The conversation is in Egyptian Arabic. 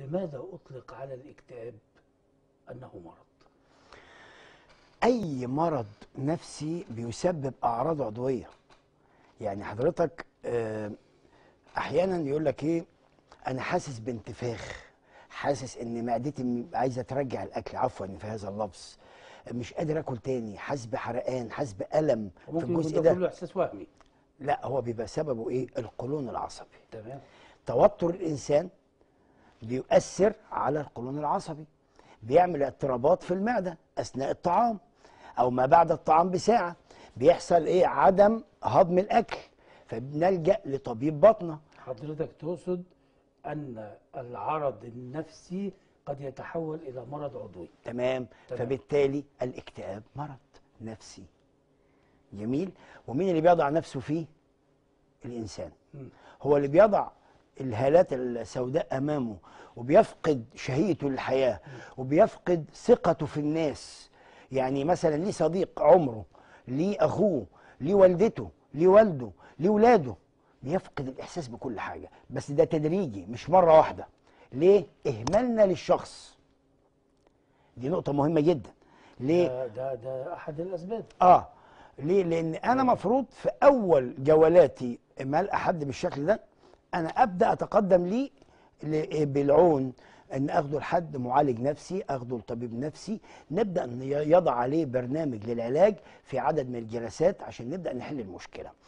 لماذا أطلق على الاكتئاب أنه مرض اي مرض نفسي بيسبب اعراض عضويه يعني حضرتك آه، احيانا يقول لك ايه انا حاسس بانتفاخ حاسس ان معدتي م- عايزه ترجع الاكل عفوا في هذا اللفظ مش قادر اكل تاني حاسس بحرقان حاسس بالم في وممكن يكون الجزء ده ده كله إحساس وهمي لا هو بيبقى سببه ايه القولون العصبي تمام توتر الانسان بيؤثر على القولون العصبي بيعمل اضطرابات في المعده اثناء الطعام او ما بعد الطعام بساعه بيحصل ايه عدم هضم الاكل فبنلجا لطبيب بطنه حضرتك تقصد أن العرض النفسي قد يتحول إلى مرض عضوي تمام تمام. فبالتالي الاكتئاب مرض نفسي جميل ومين اللي بيضع نفسه فيه الانسان مم. هو اللي بيضع الهالات السوداء امامه وبيفقد شهيته للحياه وبيفقد ثقته في الناس يعني مثلا ليه صديق عمره ليه اخوه ليه والدته ليه والده ليه ولاده بيفقد الاحساس بكل حاجه بس ده تدريجي مش مره واحده ليه اهمالنا للشخص دي نقطه مهمه جدا ليه ده, ده, ده أحد الأسباب اه ليه لان انا مفروض في اول جولاتي مع الاحد بالشكل ده انا ابدا اتقدم ليه ل- بالعون ان اخده لحد معالج نفسي اخده لطبيب نفسي نبدا ن- يضع عليه برنامج للعلاج في عدد من الجلسات عشان نبدا نحل المشكله